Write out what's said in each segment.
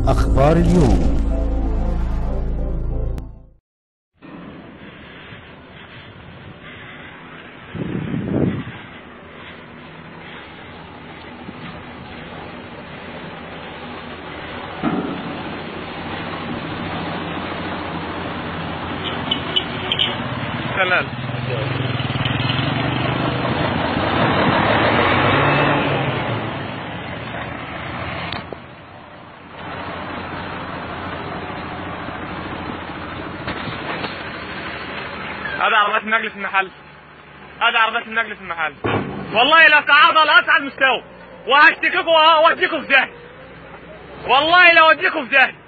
أخبار اليوم تمام هذا عربات مجلس المحل هذا عربات مجلس المحل والله لا صعدها لأسعى المستوى وهشتكيكم واوديكم في داهية والله لو اوديكم في داهية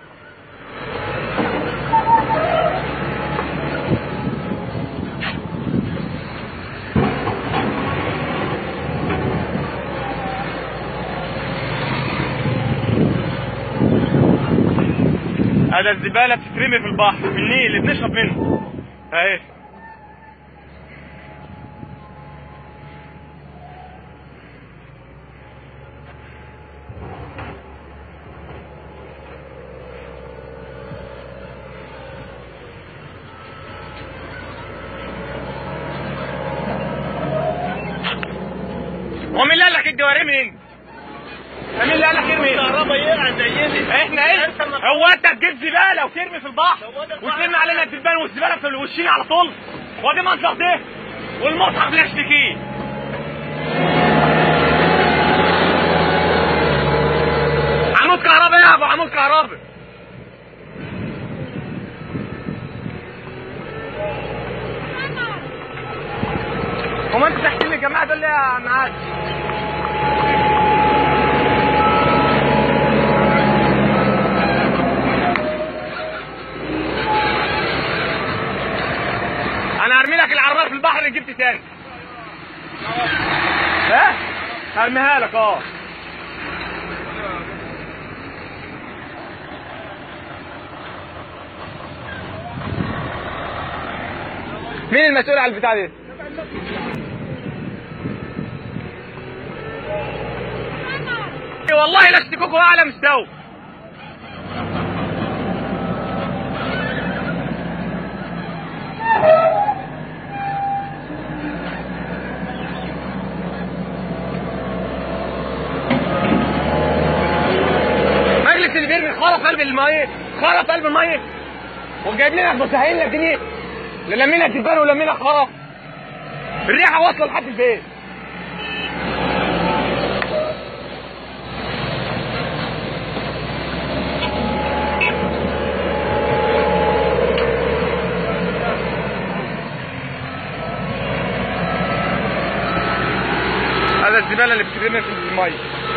هذا الزبالة بتترمي في البحر في النيل اللي بنشرب منه اهي ومين اللي قال لك الجواري مين؟ مين اللي قال لك ارمي؟ الكهرباء يقع زيني احنا ايه؟ هو انت تجيب زباله وترمي في البحر وترمي علينا الدبان والزباله في وشنا على طول وادي منظر ده والمصحف اللي اشتكيه عمود كهرباء يا ابو عمود كهرباء هو انت تحكي لي الجماعه دول يا معاذ انا هرمي لك العربيه في البحر اللي جبت تاني ها هرميها لك اه مين المسؤول على البتاع دي؟ والله لا اشتكوكوا اعلى مستوى مجلس اللي بيرمي خرا في قلب الميه خرا في قلب الميه وجايب لنا مسهلين لك جنيه لا لمينا تبان ولا لمينا خرا الريحه واصله لحد البيت هذا الزباله اللي بتترمي في الميه